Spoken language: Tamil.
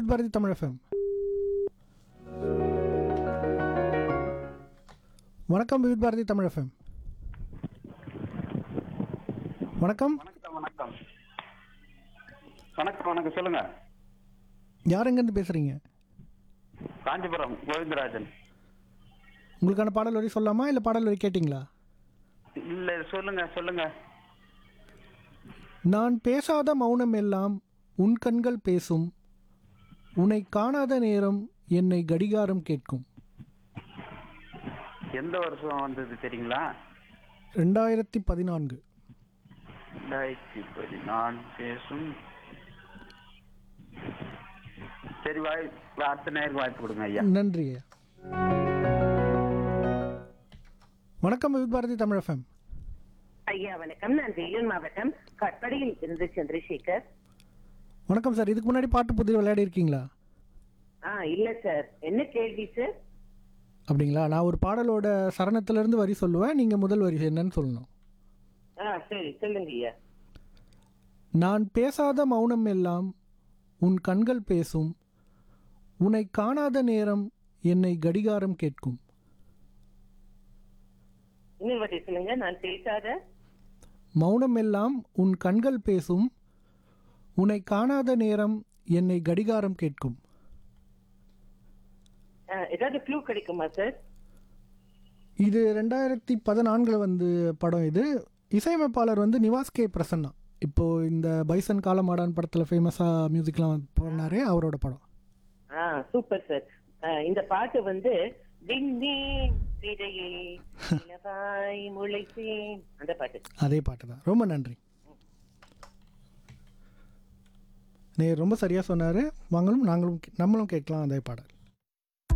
வித் பாரதி தமிழ் எஃப்எம் வணக்கம் வித் பாரதி தமிழ் எஃப்எம் வணக்கம் வணக்கம் வணக்கம் வணக்கம் வணக்கம் சொல்லுங்க யார் எங்கேருந்து பேசுகிறீங்க காஞ்சிபுரம் கோவிந்தராஜன் உங்களுக்கான பாடல் வரி சொல்லலாமா இல்லை பாடல் வரி கேட்டிங்களா இல்ல சொல்லுங்க சொல்லுங்க நான் பேசாத மௌனம் எல்லாம் உன் கண்கள் பேசும் உன்னை காணாத நேரம் என்னை கடிகாரம் கேட்கும் எந்த வருஷம் வந்தது தெரியுங்களா ரெண்டாயிரத்தி பதினான்கு ரெண்டாயிரத்தி பதி நான் பேசும் சரி வாய் அடுத்த நேருக்கு வாய்ப்பு கொடுங்க ஐயா நன்றி ஐயா. வணக்கம் வித் பாரதி தமிழ் எஃப்எம் ஐயா வணக்கம் நான் வேலூர் மாவட்டம் கட்படியில் இருந்து சந்திரசேகர் வணக்கம் சார் இதுக்கு முன்னாடி பாட்டு புதிர் விளையாடி இருக்கீங்களா ஆ இல்ல சார் என்ன கேள்வி சார் அப்படிங்களா நான் ஒரு பாடலோட சரணத்திலிருந்து வரி சொல்லுவேன் நீங்கள் முதல் வரி என்னன்னு சொல்லணும் ஆ சரி சொல்லுங்க ஐயா நான் பேசாத மௌனம் எல்லாம் உன் கண்கள் பேசும் உன்னை காணாத நேரம் என்னை கடிகாரம் கேட்கும் இன்னொரு வாட்டி சொல்லுங்க நான் பேசாத மௌனம் எல்லாம் உன் கண்கள் பேசும் உன்னை காணாத நேரம் என்னை கடிகாரம் கேட்கும் ஆ, ஏதாவது க்ளூ கிடைக்குமா சார் இது ரெண்டாயிரத்தி பதினான்கில் வந்து படம் இது இசையமைப்பாளர் வந்து நிவாஸ் கே பிரசன்னா இப்போ இந்த பைசன் காலமாடான் படத்தில் ஃபேமஸாக மியூசிக்லாம் பண்ணாரே அவரோட படம் ஆ சூப்பர் சார் ஆ, இந்த பாட்டு வந்து விண்மீன் திரையே நிலவாய் முளைத்தேன் அந்த பாட்டு அதே பாட்டு தான் ரொம்ப நன்றி நீ ரொம்ப சரியாக சொன்னார் வாங்களும் நாங்களும் கே- நம்மளும் கேட்கலாம் அதே பாடல்